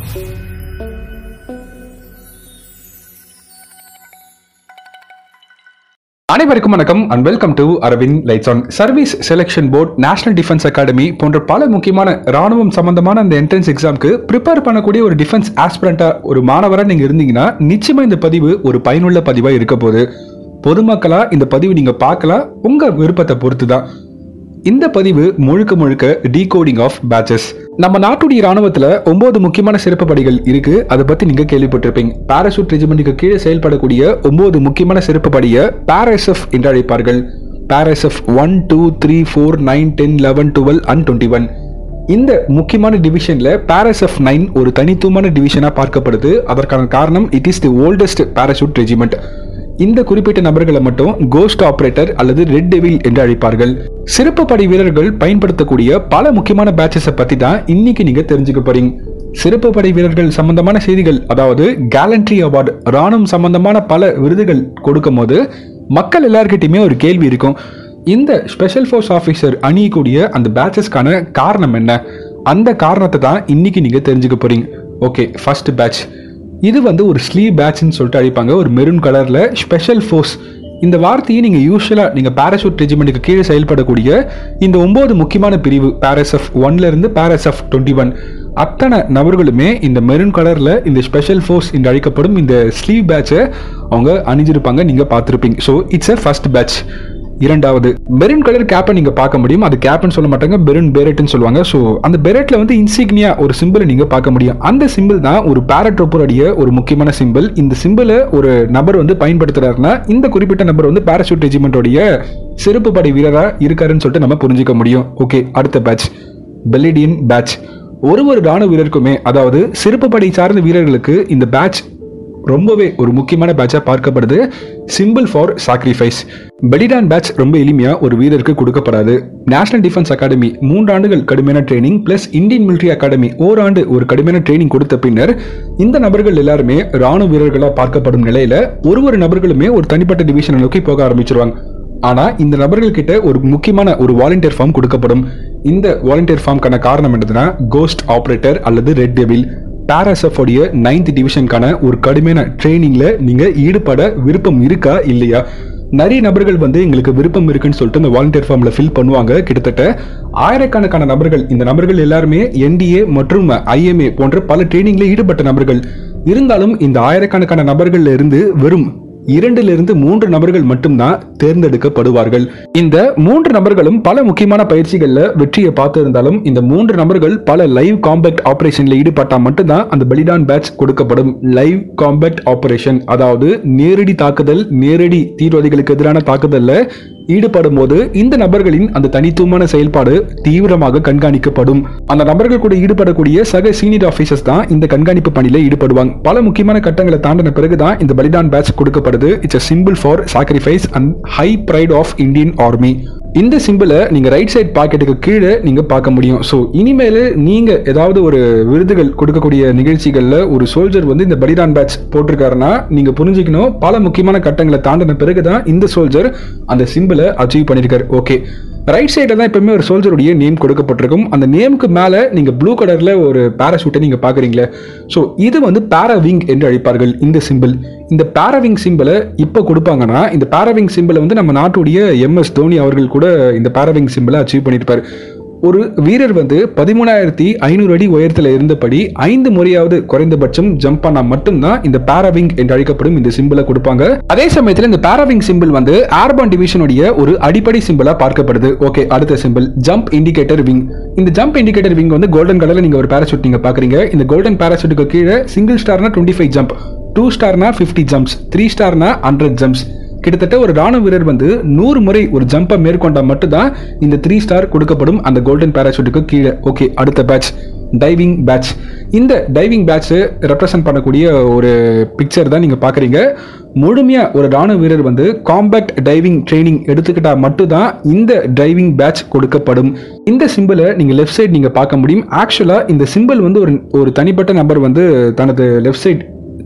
அனைவருக்கும் வணக்கம் and welcome to Aravind lights on service selection board national defence academy போன்ற பல முக்கியமான ராணுவம் சம்பந்தமான அந்த என்ட்ரன்ஸ் எக்ஸாம்க்கு ப்ரிப்பேர் பண்ணக்கூடிய ஒரு டிஃபென்ஸ் ஆஸ்பிரண்டா ஒரு மாணவரா நீங்க இருந்தீங்கன்னா நிச்சயமா இந்த பதிவு ஒரு பயனுள்ள பதிவா இருக்க போகுது பொதுமக்களா இந்த பதிவு நீங்க பார்க்கலாம் உங்க விருப்பத்தை பொறுத்து தான் இந்த பதிவு முழுக்க முழுக்க டீகோடிங் ஆஃப் பேச்சஸ் நம்ம நாட்டுடைய ராணுவத்துல ஒன்பது முக்கியமான சிறப்பு படைகள் இருக்கு அதை பத்தி நீங்க கேள்விப்பட்டிருப்பீங்க பாராசூட் ரெஜிமெண்ட்டுக்கு கீழே செயல்படக்கூடிய ஒன்பது முக்கியமான சிறப்பு படையை பாராஎஸ்எஃப் என்று அழைப்பார்கள் para SF one two three four nine ten eleven twelve and twenty one இந்த முக்கியமான டிவிஷன்ல பாராஎஸ்எஃப் நைன் ஒரு தனித்துவமான டிவிஷனா பார்க்கப்படுது அதற்கான காரணம் it is the oldest parachute regiment இந்த குறிப்பிட்ட நபர்களை மட்டும் கோஸ்ட் ஆபரேட்டர் அல்லது ரெட் டெவில் என்று அழைப்பார்கள் சிறப்பு படை வீரர்கள் பயன்படுத்தக்கூடிய பல முக்கியமான பேட்சஸை பத்தி தான் இன்னைக்கு நீங்க தெரிஞ்சுக்க போறீங்க சிறப்பு படை வீரர்கள் சம்பந்தமான செய்திகள் அதாவது கேலண்ட்ரி அவார்டு ராணுவம் சம்பந்தமான பல விருதுகள் கொடுக்கும் போது மக்கள் எல்லார்கிட்டயுமே ஒரு கேள்வி இருக்கும் இந்த ஸ்பெஷல் ஃபோர்ஸ் ஆஃபீஸர் அணியக்கூடிய அந்த பேட்சஸ்க்கான காரணம் என்ன அந்த காரணத்தை தான் இன்னைக்கு நீங்க தெரிஞ்சுக்க போறீங்க ஓகே ஃபர்ஸ்ட் பேட்ச் இது வந்து ஒரு ஸ்லீவ் பேட்ச்னு சொல்லிட்டு அழைப்பாங்க ஒரு மெரூன் கலர்ல ஸ்பெஷல் ஃபோர்ஸ் இந்த வார்த்தையை நீங்க யூஸ்வலா நீங்க பாராசூட் ரெஜிமெண்ட்டுக்கு கீழே செயல்படக்கூடிய இந்த ஒன்பது முக்கியமான பிரிவு பாராசஃப் ஒன்ல இருந்து பாராசஃப் டுவெண்ட்டி ஒன் அத்தனை நபர்களுமே இந்த மெரூன் கலர்ல இந்த ஸ்பெஷல் ஃபோர்ஸ் என்று அழைக்கப்படும் இந்த ஸ்லீவ் பேட்சை அவங்க அணிஞ்சிருப்பாங்க நீங்க பார்த்துருப்பீங்க so it's a first badge இரண்டாவது மெரூன் கலர் கேப்பை நீங்க பார்க்க முடியும் அது கேப்னு சொல்ல மாட்டாங்க பெரூன் பேரட்னு சொல்லுவாங்க ஸோ அந்த பெரட்ல வந்து இன்சிக்னியா ஒரு சிம்பிளை நீங்க பார்க்க முடியும் அந்த சிம்பிள் தான் ஒரு பேரட்ரோப்பருடைய ஒரு முக்கியமான சிம்பிள் இந்த சிம்பிளை ஒரு நபர் வந்து பயன்படுத்துறாருன்னா இந்த குறிப்பிட்ட நபர் வந்து பாராசூட் ரெஜிமெண்டோடைய சிறப்பு படை வீரரா இருக்காருன்னு சொல்லிட்டு நம்ம புரிஞ்சுக்க முடியும் ஓகே அடுத்த பேட்ச் பெல்லிடியன் பேட்ச் ஒரு ஒரு ராணுவ வீரருக்குமே அதாவது சிறப்பு படை சார்ந்த வீரர்களுக்கு இந்த பேட்ச் ரொம்பவே ஒரு முக்கியமான பேட்சா பார்க்கப்படுது symbol for sacrifice Balidan badge ரொம்ப எளிமையா ஒரு வீரருக்கு கொடுக்கப்படாது நேஷனல் டிஃபென்ஸ் அகாடமி மூன்று ஆண்டுகள் கடுமையான training plus Indian military academy ஓராண்டு ஒரு கடுமையான ட்ரைனிங் கொடுத்த பின்னர் இந்த நபர்கள் எல்லாருமே ராணுவ வீரர்களா பார்க்கப்படும் நிலையில ஒரு ஒரு நபர்களுமே ஒரு தனிப்பட்ட டிவிஷனை நோக்கி போக ஆரம்பிச்சிருவாங்க ஆனா இந்த நபர்கள் கிட்ட ஒரு முக்கியமான ஒரு வாலண்டியர் ஃபார்ம் கொடுக்கப்படும் இந்த வாலண்டியர் ஃபார்ம்க்கான காரணம் என்னதுன்னா கோஸ்ட் ஆபரேட்டர் அல்லது ரெட் டெவில் பாராசஃப் உடைய நைன்த் டிவிஷனுக்கான ஒரு கடுமையான ட்ரைனிங்ல நீங்க ஈடுபட விருப்பம் இருக்கா இல்லையா நிறைய நபர்கள் வந்து எங்களுக்கு விருப்பம் இருக்குன்னு சொல்லிட்டு இந்த வாலண்டியர் ஃபார்ம்ல ஃபில் பண்ணுவாங்க கிட்டத்தட்ட ஆயிரக்கணக்கான நபர்கள் இந்த நபர்கள் எல்லாருமே என்டிஏ மற்றும் ஐஎம்ஏ போன்ற பல ட்ரைனிங்ல ஈடுபட்ட நபர்கள் இருந்தாலும் இந்த ஆயிரக்கணக்கான நபர்கள்ல இருந்து வெறும் இரண்டிலிருந்து மூன்று நபர்கள் மட்டும்தான் தேர்ந்தெடுக்கப்படுவார்கள் இந்த மூன்று நபர்களும் பல முக்கியமான பயிற்சிகள்ல வெற்றியை பார்த்திருந்தாலும் இந்த மூன்று நபர்கள் பல லைவ் காம்பேக்ட் ஆபரேஷன்ல ஈடுபட்டா மட்டும்தான் அந்த பலிடான் பேட்ச் கொடுக்கப்படும் லைவ் காம்பேக்ட் ஆபரேஷன் அதாவது நேரடி தாக்குதல் நேரடி தீவிரவாதிகளுக்கு எதிரான தாக்குதல்ல ஈடுபடும் போது இந்த நபர்களின் அந்த தனித்துவமான செயல்பாடு தீவிரமாக கண்காணிக்கப்படும் அந்த நபர்கள் கூட ஈடுபடக்கூடிய சக சீனியர் ஆபீசர்ஸ் தான் இந்த கண்காணிப்பு பணியில ஈடுபடுவாங்க பல முக்கியமான கட்டங்களை தாண்டின பிறகுதான் இந்த பலிடான் பேட்ச் கொடுக்கப்படுது it's a symbol for sacrifice and high pride of Indian army இந்த சிம்பிளை நீங்க ரைட் சைட் பாக்கெட்டுக்கு கீழே நீங்க பார்க்க முடியும் ஸோ இனிமேல் நீங்க ஏதாவது ஒரு விருதுகள் கொடுக்கக்கூடிய நிகழ்ச்சிகள்ல ஒரு சோல்ஜர் வந்து இந்த பலிடான் பேட்ச் போட்டிருக்காருன்னா நீங்க புரிஞ்சுக்கணும் பல முக்கியமான கட்டங்களை தாண்டின பிறகுதான் இந்த சோல்ஜர் அந்த சிம்பிளை அச்சீவ் பண்ணியிருக்காரு ஓகே ரைட் சைடில் தான் எப்பவுமே ஒரு சோல்ஜருடைய நேம் கொடுக்கப்பட்டிருக்கும் அந்த நேமுக்கு மேலே நீங்கள் ப்ளூ கலரில் ஒரு பேராஷூட்டை நீங்கள் பார்க்குறீங்களே ஸோ இது வந்து பேராவிங் என்று அழைப்பார்கள் இந்த சிம்பிள் இந்த பேராவிங் சிம்பிளை இப்போ கொடுப்பாங்கன்னா இந்த பேராவிங் சிம்பிளை வந்து நம்ம நாட்டுடைய எம்எஸ் தோனி அவர்கள் கூட இந்த பேராவிங் சிம்பிளை அச்சீவ் பண்ணியிருப்பார் ஒரு வீரர் வந்து பதிமூணாயிரத்தி ஐநூறு அடி உயரத்தில் இருந்தபடி ஐந்து முறையாவது குறைந்தபட்சம் ஜம்ப் பண்ணா மட்டும்தான் இந்த பாராவிங் என்று அழைக்கப்படும் இந்த சிம்பிளை கொடுப்பாங்க அதே சமயத்தில் இந்த பாராவிங் சிம்பிள் வந்து ஏர்பான் டிவிஷனுடைய ஒரு அடிப்படை சிம்பிளா பார்க்கப்படுது ஓகே அடுத்த சிம்பிள் ஜம்ப் இண்டிகேட்டர் விங் இந்த ஜம்ப் இண்டிகேட்டர் விங் வந்து கோல்டன் கலர்ல நீங்க ஒரு பேராசூட் நீங்க பாக்குறீங்க இந்த கோல்டன் பேராசூட்டுக்கு கீழே சிங்கிள் ஸ்டார்னா டுவெண்ட்டி ஃபைவ் ஜம்ப் டூ ஸ்டார்னா ஃபிஃப்டி ஜம்ப்ஸ் த்ரீ ஸ்டார்னா ஹண்ட்ரட் ஜம்ப்ஸ் கிட்டத்தட்ட ஒரு ராணுவ வீரர் வந்து நூறு முறை ஒரு ஜம்பை மேற்கொண்டா மட்டும்தான் இந்த த்ரீ ஸ்டார் கொடுக்கப்படும் அந்த கோல்டன் பேராசூட்டுக்கு கீழே ஓகே அடுத்த பேட்ச் டைவிங் பேட்ச் இந்த டைவிங் பேட்ச் ரெப்ரசன்ட் பண்ணக்கூடிய ஒரு பிக்சர் தான் நீங்க பாக்குறீங்க முழுமையா ஒரு ராணுவ வீரர் வந்து காம்பேக்ட் டைவிங் ட்ரைனிங் எடுத்துக்கிட்டா மட்டும்தான் இந்த டைவிங் பேட்ச் கொடுக்கப்படும் இந்த சிம்பிளை நீங்க லெஃப்ட் சைடு நீங்க பார்க்க முடியும் ஆக்சுவலா இந்த சிம்பிள் வந்து ஒரு ஒரு தனிப்பட்ட நபர் வந்து தனது லெஃப்ட் சைடு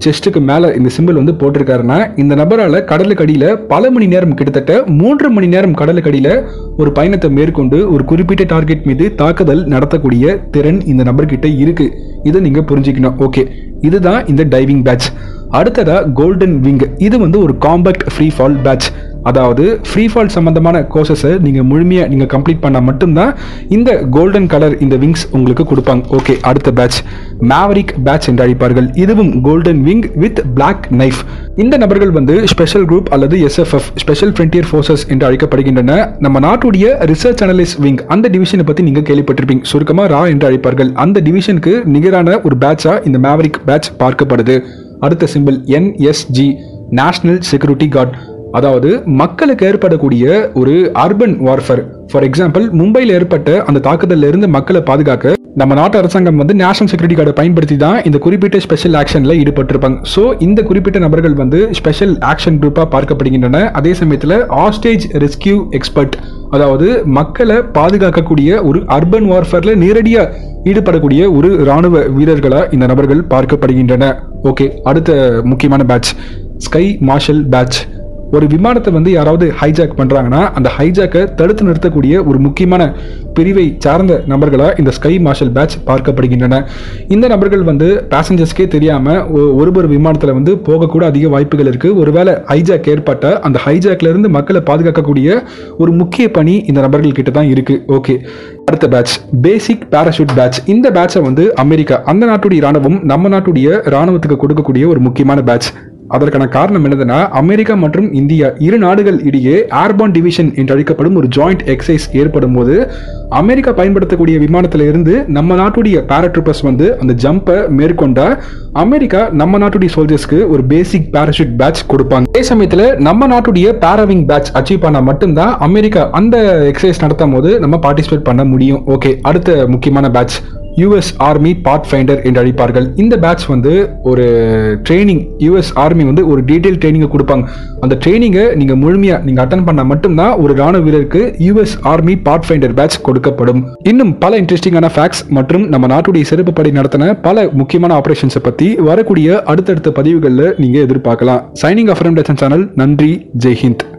செஸ்ட்டுக்கு மேலே இந்த சிம்பிள் வந்து போட்டிருக்காருன்னா இந்த நபரால் கடலுக்கு அடியில் பல மணி நேரம் கிட்டத்தட்ட மூன்று மணி நேரம் கடலுக்கு அடியில் ஒரு பயணத்தை மேற்கொண்டு ஒரு குறிப்பிட்ட டார்கெட் மீது தாக்குதல் நடத்தக்கூடிய திறன் இந்த நபர்கிட்ட இருக்கு இதை நீங்கள் புரிஞ்சுக்கணும் ஓகே இதுதான் இந்த டைவிங் பேட்ச் அடுத்ததா கோல்டன் விங் இது வந்து ஒரு காம்பேக்ட் ஃப்ரீ ஃபால் பேட்ச் அதாவது ஃப்ரீ ஃபால் சம்பந்தமான கோர்சஸை நீங்கள் முழுமையாக நீங்கள் கம்ப்ளீட் பண்ணால் மட்டும்தான் இந்த கோல்டன் கலர் இந்த விங்ஸ் உங்களுக்கு கொடுப்பாங்க ஓகே அடுத்த பேட்ச் மேவரிக் பேட்ச் என்று அழைப்பார்கள் இதுவும் golden wing with black knife இந்த நபர்கள் வந்து ஸ்பெஷல் குரூப் அல்லது எஸ்எஃப்எஃப் ஸ்பெஷல் ஃப்ரண்டியர் ஃபோர்ஸஸ் என்று அழைக்கப்படுகின்றன நம்ம நாட்டுடைய ரிசர்ச் அனலிஸ்ட் விங் அந்த டிவிஷனை பற்றி நீங்கள் கேள்விப்பட்டிருப்பீங்க சுருக்கமாக ரா என்று அழைப்பார்கள் அந்த டிவிஷனுக்கு நிகரான ஒரு பேட்சா இந்த மேவரிக் பேட்ச் பார்க்கப்படுது அடுத்த symbol NSG national security guard அதாவது மக்களுக்கு ஏற்படக்கூடிய ஒரு அர்பன் வார்ஃபேர் ஃபார் எக்ஸாம்பிள் மும்பையில் ஏற்பட்ட அந்த தாக்குதல்ல இருந்து மக்களை பாதுகாக்க நம்ம நாட்டு அரசாங்கம் வந்து நேஷனல் செக்யூரிட்டி கார்டை பயன்படுத்தி தான் இந்த குறிப்பிட்ட ஸ்பெஷல் ஆக்ஷனில் ஈடுபட்டிருப்பாங்க ஸோ இந்த குறிப்பிட்ட நபர்கள் வந்து ஸ்பெஷல் ஆக்ஷன் குரூப்பாக பார்க்கப்படுகின்றன அதே சமயத்தில் ஆஸ்டேஜ் ரெஸ்கியூ எக்ஸ்பர்ட் அதாவது மக்களை பாதுகாக்கக்கூடிய ஒரு அர்பன் வார்ஃபேரில் நேரடியாக ஈடுபடக்கூடிய ஒரு ராணுவ வீரர்களாக இந்த நபர்கள் பார்க்கப்படுகின்றன ஓகே அடுத்த முக்கியமான பேட்ச் ஸ்கை மார்ஷல் பேட்ச் ஒரு விமானத்தை வந்து யாராவது ஹைஜாக் பண்ணுறாங்கன்னா அந்த ஹைஜாக்கை தடுத்து நிறுத்தக்கூடிய ஒரு முக்கியமான பிரிவை சார்ந்த நபர்களாக இந்த ஸ்கை மார்ஷல் பேட்ச் பார்க்கப்படுகின்றன இந்த நபர்கள் வந்து பேசஞ்சர்ஸ்க்கே தெரியாமல் ஒரு ஒரு விமானத்தில் வந்து போகக்கூட அதிக வாய்ப்புகள் இருக்குது ஒருவேளை ஹைஜாக் ஏற்பட்ட அந்த ஹைஜாக்ல இருந்து மக்களை பாதுகாக்கக்கூடிய ஒரு முக்கிய பணி இந்த நபர்கள் கிட்ட தான் இருக்குது ஓகே அடுத்த பேட்ச் பேசிக் பேராஷூட் பேட்ச் இந்த பேட்சை வந்து அமெரிக்கா அந்த நாட்டுடைய ராணுவம் நம்ம நாட்டுடைய ராணுவத்துக்கு கொடுக்கக்கூடிய ஒரு முக்கியமான பேட்ச் அதற்கான காரணம் என்னதுன்னா அமெரிக்கா மற்றும் இந்தியா இரு நாடுகள் இடையே ஏர்பான் டிவிஷன் என்று அழைக்கப்படும் ஒரு ஜாயிண்ட் எக்ஸசைஸ் ஏற்படும் போது அமெரிக்கா பயன்படுத்தக்கூடிய விமானத்தில் இருந்து நம்ம நாட்டுடைய பேராட்ரூப்பர்ஸ் வந்து அந்த ஜம்பை மேற்கொண்டா அமெரிக்கா நம்ம நாட்டுடைய சோல்ஜர்ஸ்க்கு ஒரு பேசிக் பேராஷூட் பேட்ச் கொடுப்பாங்க அதே சமயத்தில் நம்ம நாட்டுடைய பேராவிங் பேட்ச் அச்சீவ் பண்ணால் மட்டும்தான் அமெரிக்கா அந்த எக்ஸசைஸ் நடத்தும் போது நம்ம பார்ட்டிசிபேட் பண்ண முடியும் ஓகே அடுத்த முக்கியமான badge US army pathfinder என்று அழைப்பார்கள் இந்த பேட்ச் வந்து ஒரு ட்ரைனிங் யூஎஸ் ஆர்மி வந்து ஒரு டீட்டெயில் ட்ரைனிங்கை கொடுப்பாங்க அந்த ட்ரைனிங்கை நீங்கள் முழுமையாக நீங்கள் அட்டன் பண்ணால் மட்டும்தான் ஒரு ராணுவ வீரருக்கு US army pathfinder badge கொடுக்கப்படும் இன்னும் பல இன்ட்ரெஸ்டிங்கான ஃபேக்ட்ஸ் மற்றும் நம்ம நாட்டுடைய சிறப்பு படை நடத்தின பல முக்கியமான ஆபரேஷன்ஸை பற்றி வரக்கூடிய அடுத்தடுத்த பதிவுகளில் நீங்கள் எதிர்பார்க்கலாம் சைனிங் ஆஃப் சேனல் நன்றி ஜெய்ஹிந்த்